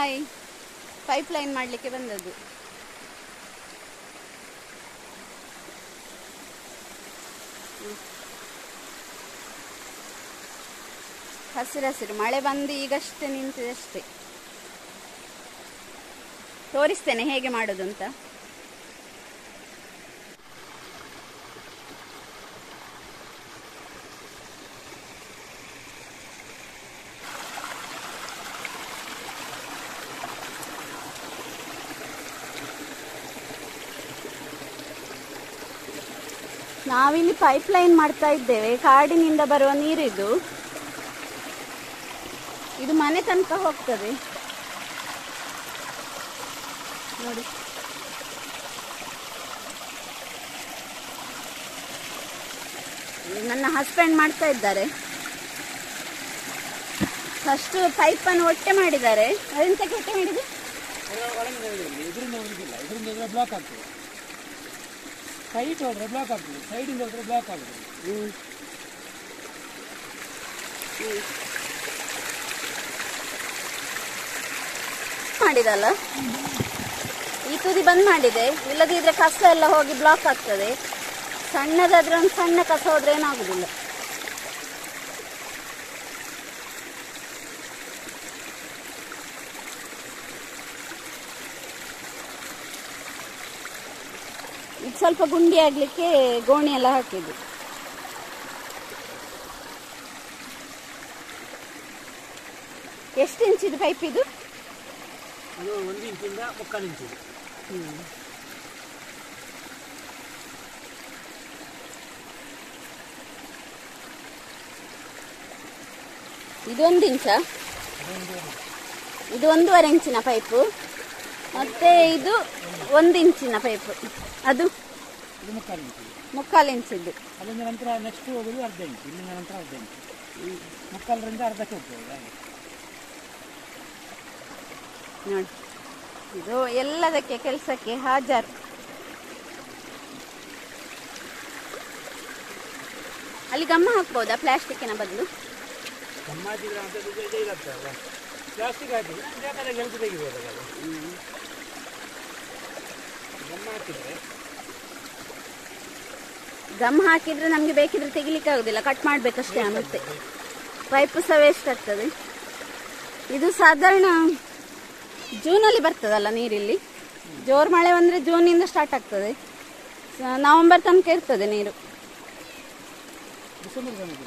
Hi pipe line ಮಾಡಲಿಕ್ಕೆ ಬಂದದ್ದು ಹ್ಮ್. ಹಸಿರು ಹಸಿರು ಮಳೆ ಬಂದು ಈಗಷ್ಟೇ ನಿಂತಿದೆ ಅಷ್ಟೇ ತೋರಿಸ್ತೇನೆ ಹೇಗೆ ಮಾಡೋದು ಅಂತ ನಾವಿಲ್ಲಿ ಪೈಪ್ ಲೈನ್ ಮಾಡ್ತಾ ಇದ್ದೇವೆ ಕಾಡಿನಿಂದ ಬರುವ ನೀರಿದು ಇದು ಮನೆ ತನಕ ಹೋಗ್ತದೆ ನೋಡಿ ಇದು ನನ್ನ ಹಸ್ಬೆಂಡ್ ಮಾಡ್ತಾ ಇದ್ದಾರೆ ಫಸ್ಟ್ ಪೈಪನ್ನು ಒಟ್ಟೆ ಮಾಡಿದ್ದಾರೆ ಅದೆಂತಕ್ಕೆ ಒಟ್ಟೆ ಮಾಡಿದ್ದು ಒಳಗಿನ ಇದರಿಂದ ಹೋಗುದಿಲ್ಲ ಇದರಿಂದ ಹೋದ್ರೆ ಬ್ಲಾಕ್ ಆಗ್ತದೆ ಸೈಡ್ ಹೋದ್ರೆ ಬ್ಲಾಕ್ ಆಗ್ತದೆ ಸೈಡಿಂದ ಹೋದ್ರೆ ಬ್ಲಾಕ್ ಆಗ್ತದೆ ಮಾಡಿದಲ್ಲ ಈ ತುದಿ ಬಂದ್ ಮಾಡಿದೆ ಇಲ್ಲದಿದ್ರೆ ಕಸ ಎಲ್ಲ ಹೋಗಿ ಬ್ಲಾಕ್ ಆಗ್ತದೆ ಸಣ್ಣದಾದ್ರೆ ಒಂದು ಸಣ್ಣ ಕಸ ಹೋದ್ರೆ ಏನಾಗುದಿಲ್ಲ ಇದು ಸ್ವಲ್ಪ ಗುಂಡಿ ಆಗ್ಲಿಕ್ಕೆ ಗೋಣಿ ಎಲ್ಲ ಹಾಕಿದ್ದು ಎಷ್ಟು ಇಂಚಿದು ಪೈಪ್ ಇದು ಅದು ಒಂದು ಇಂಚಿಂದ ಮುಕ್ಕಾಲು ಇಂಚಿಗೆ ಇದೊಂದು ಇಂಚ ಇದು ಒಂದೂವರೆ ಇಂಚಿನ ಪೈಪು ಮತ್ತೆ ಇದು ಒಂದು ಇಂಚಿನ ಪೈಪು ಅದು ಇದು ಮುಕ್ಕಾಲು ಇಂಚಿಗೆ ಮುಕ್ಕಾಲು ಇಂಚಿದ್ದು ಅಲ್ಲಿಂದ ನಂತರ ನೆಕ್ಸ್ಟ್ ಹೋಗೋದು ಅರ್ಧ ಇಂಚು ಇಲ್ಲಿಂದ ನಂತರ ಅರ್ಧ ಇಂಚು ಮುಕ್ಕಾಲರಿಂದ ಅರ್ಧಕ್ಕೆ ಹೋಗ್ತದೆ ಹಾಗೆ ನೋಡಿ ಇದು ಎಲ್ಲದಕ್ಕೆ ಕೆಲಸಕ್ಕೆ ಹಾಜರು ಅಲ್ಲಿ ಗಮ್ಮ ಹಾಕ್ಬೋದಾ ಪ್ಲಾಸ್ಟಿಕ್ಕಿನ ಬದಲು ಸಮಾಜಿಗೆ ಅಂತ ಇದು ಇದಾಗ್ತದಲ್ಲ ಪ್ಲಾಸ್ಟಿಕ್ ಹಾಕಿ ಬೇಕಾದ್ರೆ ಗೆಲ್ತು ತೆಗಿಬೋದಲ್ಲ ಅದು ಗಮ್ಮ ಹಾಕಿದ್ರೆ ಗಮ್ ಹಾಕಿದ್ರೆ ನಮಗೆ ಬೇಕಿದ್ರೆ ತೆಗಿಲಿಕ್ಕೆ ಆಗುದಿಲ್ಲ ಕಟ್ ಮಾಡ್ಬೇಕಷ್ಟೇ ಮತ್ತೆ ಪೈಪು ಸಹ ವೇಸ್ಟ್ ಆಗ್ತದೆ ಇದು ಸಾಧಾರಣ ಜೂನಲ್ಲಿ ಬರ್ತದಲ್ಲ ನೀರಿಲ್ಲಿ ಜೋರು ಮಳೆ ಬಂದ್ರೆ ಜೂನಿಂದ ಸ್ಟಾರ್ಟ್ ಆಗ್ತದೆ ಸ- ನವೆಂಬರ್ ತನಕ ಇರ್ತದೆ ನೀರು ಡಿಸೆಂಬರ್ ತನಕ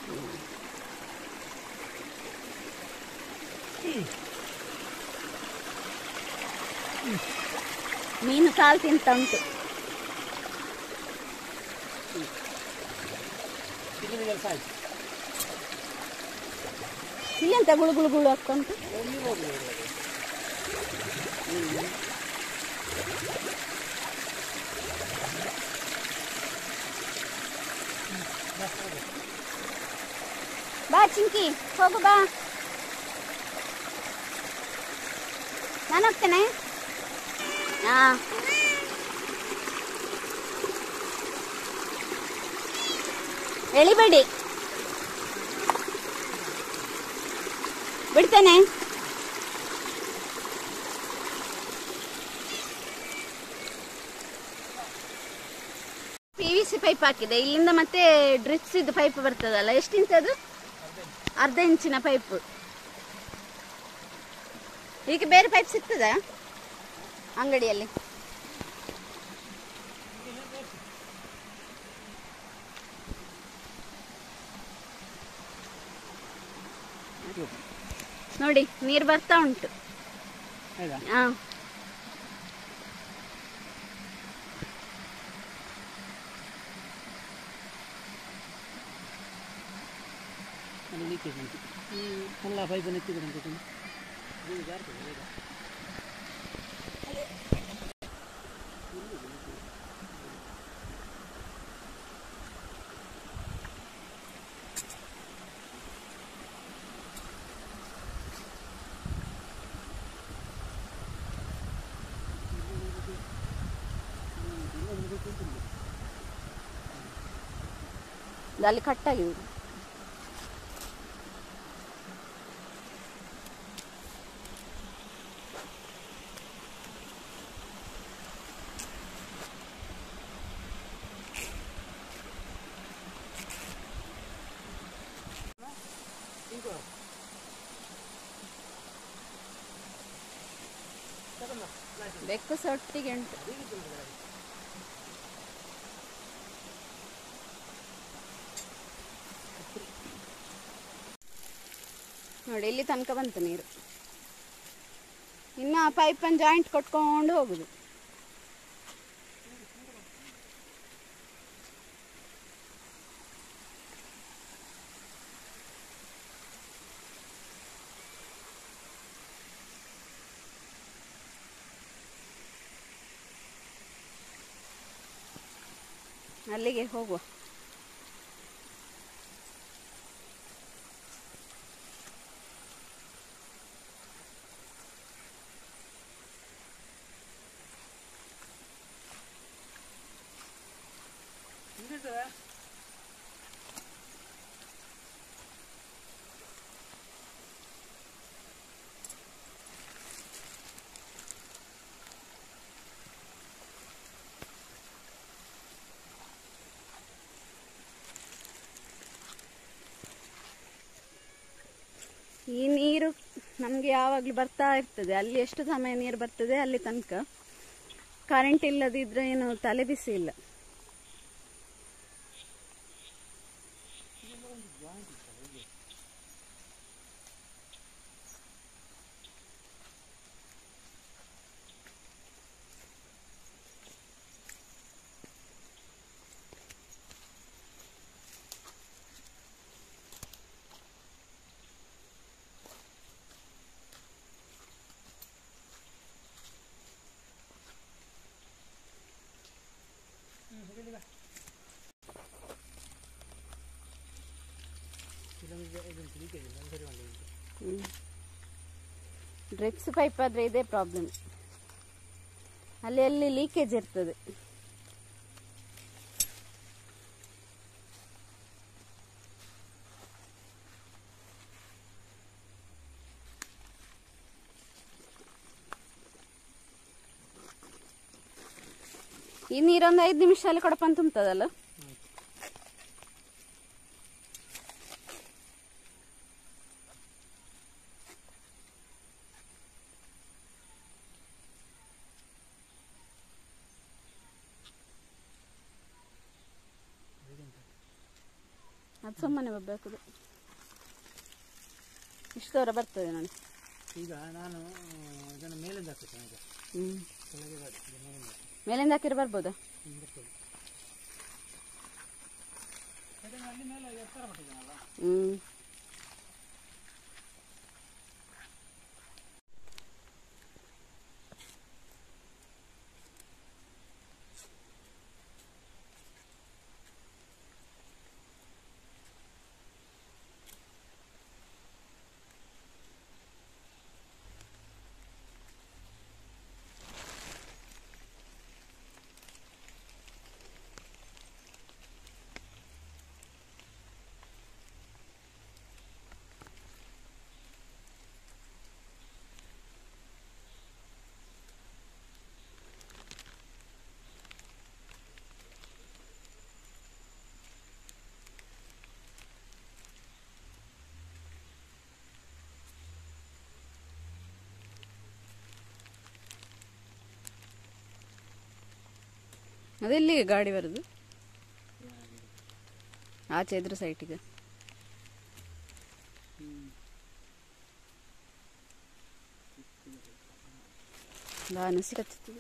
ಮೀನು ಕಾಲು ತಿಂತ ಉಂಟು ಇಲ್ಲಿಂದ ಕೆಲಸ ಆಯ್ತು ಇಲ್ಲಿ ಅಂತ ಗುಳು ಗುಳು ಗುಳು ಆಗ್ತಾ ಉಂಟು ನೀರು ಹೋಗ್ಬೋದು ಬಾ ಚಿಂಕಿ ಹೋಗು ಬಾ ನಾನು ಹೋಗ್ತೇನೆ ಹಾ ಎಳಿಬೇಡಿ ಬಿಡ್ತೇನೆ ಪಿ ವಿ ಸಿ ಪೈಪ್ ಹಾಕಿದೆ ಇಲ್ಲಿಂದ ಮತ್ತೆ ಡ್ರಿಪ್ಸ್ ಇದು ಪೈಪ್ ಬರ್ತದಲ್ಲ ಎಷ್ಟು ಇಂಚ್ ಅದು ಅರ್ಧ ಇಂಚಿನ ಪೈಪ್ ಈಗ ಬೇರೆ ಪೈಪ್ ಸಿಗ್ತದಾ ಅಂಗಡಿಯಲ್ಲಿ ನೋಡಿ ನೀರು ಬರ್ತಾ ಉಂಟು ಹೌದಾ ಹಾ ಅಲ್ಲಿ ಲೀಕೇಜ್ ಉಂಟು ಎಲ್ಲ ಪೈಪನ್ನು ಎತ್ತಿದ್ರೆ ಅಂತ ಇದು ಜಾರ್ತದೆ ಬೇಗ ಇದು ಅಲ್ಲಿ ಕಟ್ಟಾಗಿದೆ ಬೆಕ್ಕು ಸಹ ಒಟ್ಟಿಗೆ ಉಂಟು ನೋಡಿ ಇಲ್ಲಿ ತನಕ ಬಂತು ನೀರು ಇನ್ನು ಪೈಪನ್ನು ಜಾಯಿಂಟ್ ಕೊಟ್ಕೊಂಡು ಹೋಗುದು ಅಲ್ಲಿಗೆ ಹೋಗುವ ಹಿಂದಿರ್ತದೆ ಈ ನೀರು ನಮಗೆ ಯಾವಾಗಲೂ ಬರ್ತಾ ಇರ್ತದೆ ಅಲ್ಲಿ ಎಷ್ಟು ಸಮಯ ನೀರು ಬರ್ತದೆ ಅಲ್ಲಿ ತನಕ ಕರೆಂಟ್ ಇಲ್ಲದಿದ್ರೆ ಏನು ತಲೆ ಬಿಸಿ ಇಲ್ಲ ಡ್ರಿಪ್ಸ್ ಪೈಪ್ ಆದ್ರೆ ಇದೇ ಪ್ರಾಬ್ಲಮ್ ಅಲ್ಲಿ ಅಲ್ಲಿ ಲೀಕೇಜ್ ಇರ್ತದೆ ಈ ನೀರೊಂದು ಐದು ನಿಮಿಷದಲ್ಲಿ ಕೊಡಪನ್ ತುಂಬುತ್ತದಲ್ಲ ಅದು ಸುಮ್ಮನೆ ಬರಬೇಕು ಇಷ್ಟು ದೂರ ಬರ್ತದೆ ನೋಡಿ ಈಗ ನಾನು ಇದನ್ನು ಮೇಲಿಂದ ಹಾಕ್ತೇನೆ ಈಗ ಹ್ಮ್ ಕೆಳಗೆ ಬೇಡ, ಇದು ಮೇಲಿಂದ ಹಾಕ್ತೇನೆ. ಮೇಲಿಂದ ಹಾಕಿದ್ರೆ ಬರ್ಬೋದಾ ಹಿಂಗೆ ಬರ್ತದೆ. ಯಾಕಂದ್ರೆ ಅಲ್ಲಿ ಮೇಲೆ ಎತ್ತರ ಪಟ್ಟಿದ್ದಾನಲ್ಲ ಹ್ಮ್ ಅದೆಲ್ಲಿಗೆ ಗಾಡಿ ಬರೋದು ಆಚೆ ಇದ್ರ ಸೈಟಿಗೆ ನಾನು ಸಿಗತ್ತಿದೆ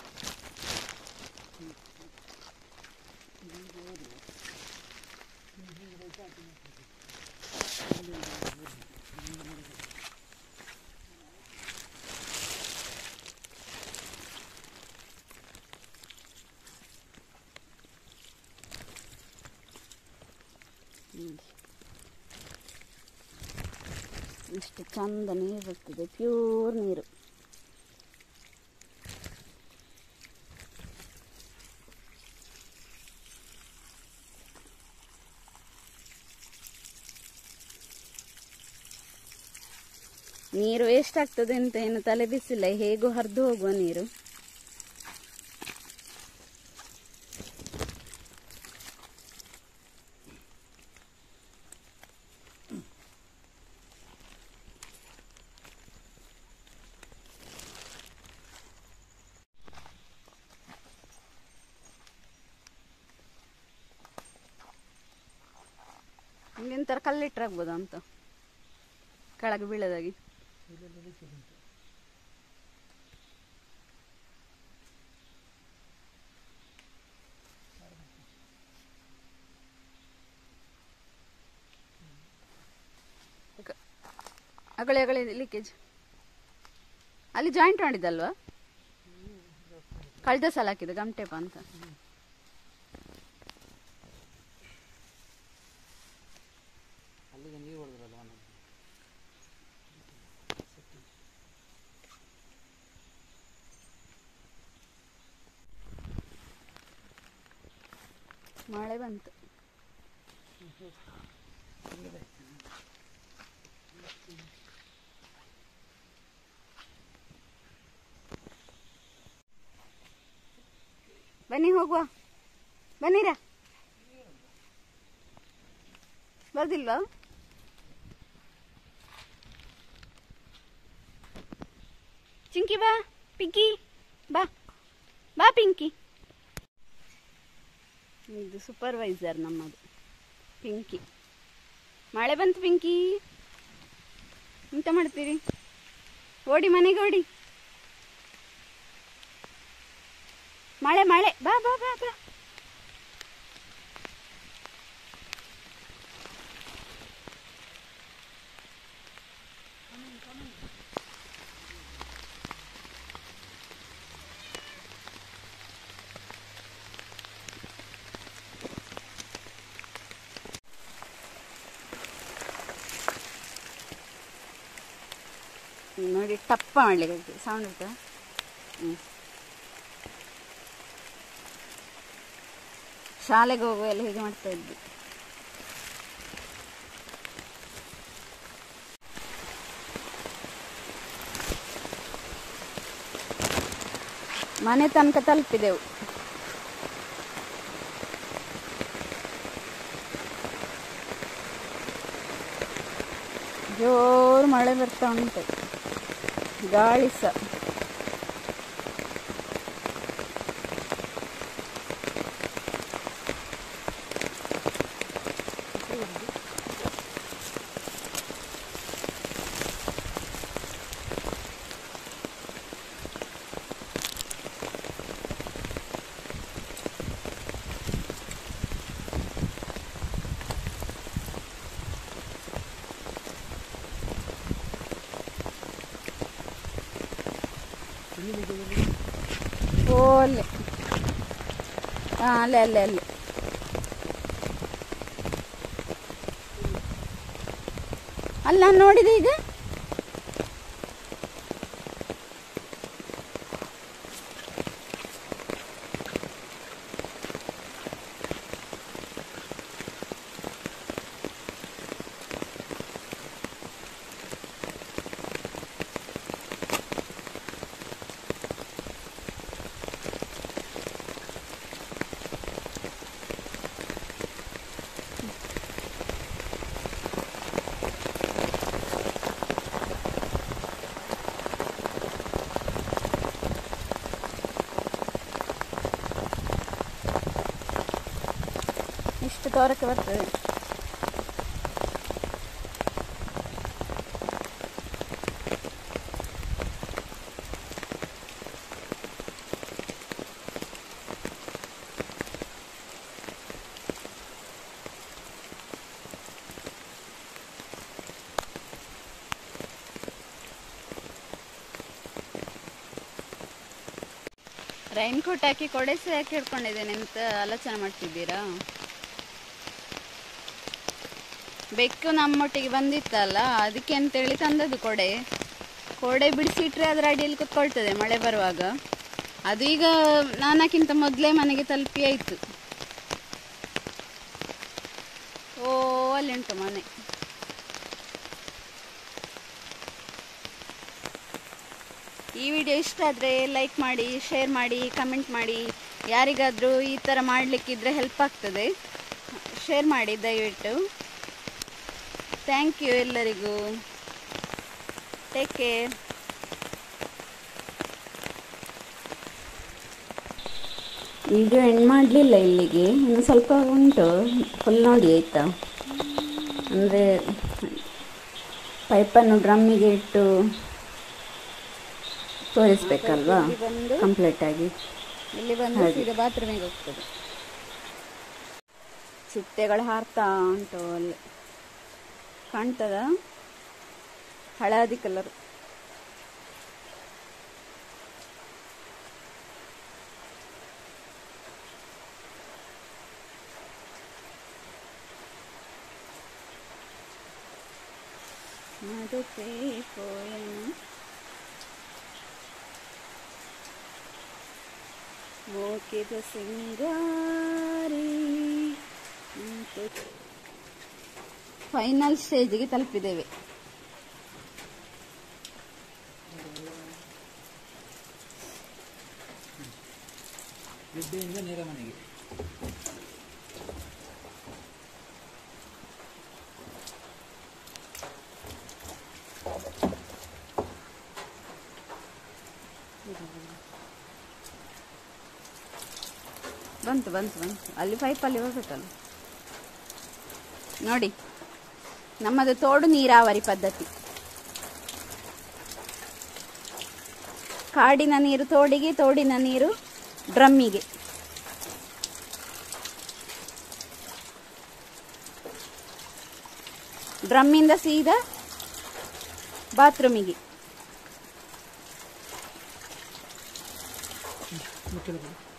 ಎಷ್ಟು ಚಂದ ನೀರು ಬರ್ತದೆ ಪ್ಯೂರ್ ನೀರು ನೀರು ವೇಸ್ಟ್ ಆಗ್ತದೆ ಅಂತ ಏನು ತಲೆ ಬಿಸಿಲ್ಲ ಹೇಗೂ ಹರಿದು ಹೋಗುವ ನೀರು ಥರ ಕಲ್ಲಿಟ್ರೆ ಆಗ್ಬೋದಾ ಅಂತ ಕೆಳಗೆ ಬೀಳದಾಗಿ ಇಲ್ಲೆಲ್ಲ ಲಿಕ್ಕಿಡ್ ಉಂಟು ಅಗಳಿ ಅಗಳಿ ಲೀಕೇಜ್ ಅಲ್ಲಿ ಜಾಯಿಂಟ್ ಮಾಡಿದ್ದಲ್ವಾ ಕಳೆದ ಸಲ ಹಾಕಿದ್ದು ಗಮ್ಟೇಪ ಅಂತ ಅಲ್ಲಿಗೆ ನೀರು ಹೊಡೆದ್ರಲ್ಲ ಅವನು ಮಳೆ ಬಂತು ಬನ್ನಿ ಹೋಗುವ ಬನ್ನಿರಾ ಬರ್ದಿಲ್ವಾ ಚಿಂಕಿ ಬಾ ಪಿಂಕಿ ಬಾ ಬಾ ಪಿಂಕಿ ಇದು ಸೂಪರ್ವೈಸರ್ ನಮ್ಮದು ಪಿಂಕಿ ಮಳೆ ಬಂತು ಪಿಂಕಿ ಎಂತ ಮಾಡ್ತೀರಿ ಓಡಿ ಮನೆಗೆ ಓಡಿ ಮಳೆ ಮಳೆ ಬಾ ಬಾ ಬಾ ಬಾ ನೋಡಿ ಟಪ್ಪ ಮಾಡ್ಲಿಕ್ಕೆ ಸೌಂಡ್ ಆಯ್ತಾ ಹ್ಞೂ ಶಾಲೆಗೆ ಹೋಗುವೆಲ್ಲ ಹೀಗೆ ಮಾಡ್ತಾ ಇದ್ವಿ ಮನೆ ತನಕ ತಲುಪಿದೆವು ಜೋರು ಮಳೆ ಬರ್ತಾ ಉಂಟು ಗಾಳಿ ಸಹ ಓ ಅಲ್ಲೇ ಹಾಂ ಅಲ್ಲೇ ಅಲ್ಲೇ ಅಲ್ಲೇ ಅಲ್ಲ ನಾನು ನೋಡಿದೆ ಈಗ ಇಷ್ಟು ತೋರಕ್ಕೆ ಬರ್ತದೆ ರೈನ್ ಕೋಟ್ ಹಾಕಿ ಕೊಡೆ ಸಹ ಯಾಕೆ ಹಿಡ್ಕೊಂಡಿದ್ದೇನೆ ಅಂತ ಆಲೋಚನೆ ಮಾಡ್ತಿದ್ದೀರಾ ಬೆಕ್ಕು ನಮ್ಮೊಟ್ಟಿಗೆ ಬಂದಿತ್ತಲ್ಲ ಅದಕ್ಕೆ ಅಂತೇಳಿ ತಂದದ್ದು ಕೊಡೆ ಕೊಡೆ ಬಿಡಿಸಿಟ್ರೆ ಅದರ ಅಡಿಯಲ್ಲಿ ಕುತ್ಕೊಳ್ತದೆ ಮಳೆ ಬರುವಾಗ ಅದು ಈಗ ನಾನಕ್ಕಿಂತ ಮೊದಲೇ ಮನೆಗೆ ತಲುಪಿ ಆಯಿತು ಓ ಅಲ್ಲಿ ಉಂಟು ಮನೆ ಈ ವಿಡಿಯೋ ಇಷ್ಟ ಆದರೆ ಲೈಕ್ ಮಾಡಿ ಶೇರ್ ಮಾಡಿ ಕಮೆಂಟ್ ಮಾಡಿ ಯಾರಿಗಾದರೂ ಈ ಥರ ಮಾಡಲಿಕ್ಕಿದ್ರೆ ಹೆಲ್ಪ್ ಆಗ್ತದೆ ಶೇರ್ ಮಾಡಿ ದಯವಿಟ್ಟು ಥ್ಯಾಂಕ್ ಯು ಎಲ್ಲರಿಗೂ ಟೇಕ್ ಕೇರ್ ವಿಡಿಯೋ ಎಂಡ್ ಮಾಡಲಿಲ್ಲ ಇಲ್ಲಿಗೆ ಇನ್ನು ಸ್ವಲ್ಪ ಉಂಟು ಫುಲ್ ನೋಡಿ ಆಯಿತಾ ಅಂದರೆ ಪೈಪನ್ನು ಡ್ರಮ್ಮಿಗೆ ಇಟ್ಟು ತೋರಿಸ್ಬೇಕಲ್ವಾ ಇಲ್ಲಿ ಬಂದು ಕಂಪ್ಲೀಟ್ ಆಗಿ ಇಲ್ಲಿ ಬಂದು ಹಾಗೆ. ಸೀದಾ ಬಾತ್ರೂಮಿಗೆ ಹೋಗ್ತದೆ ಚಿಟ್ಟೆಗಳು ಹಾರ್ತಾ ಉಂಟು ಅಲ್ಲಿ ಕಾಣ್ತದ ಹಳದಿ ಕಲರ್ ಅದಕ್ಕೆ ಪೋಯನು ಮೋಕಿದ ಸಿಂಗಾರಿ ಫೈನಲ್ ಸ್ಟೇಜಿಗೆ ತಲುಪಿದ್ದೇವೆ ಗೆಡ್ಡೆಯಿಂದ ನೇರ ಮನೆಗೆ ಬಂತು ಬಂತು ಬಂತು ಅಲ್ಲಿ ಪೈಪಲ್ಲಿ ಹೋಗ್ಬೇಕಲ್ಲ ನೋಡಿ ನಮ್ಮದು ತೋಡು ನೀರಾವರಿ ಪದ್ಧತಿ ಕಾಡಿನ ನೀರು ತೋಡಿಗೆ ತೋಡಿನ ನೀರು ಡ್ರಮ್ಮಿಗೆ ಡ್ರಮ್ಮಿಂದ ಸೀದಾ ಬಾತ್ರೂಮಿಗೆ ಮುಚ್ಚಲು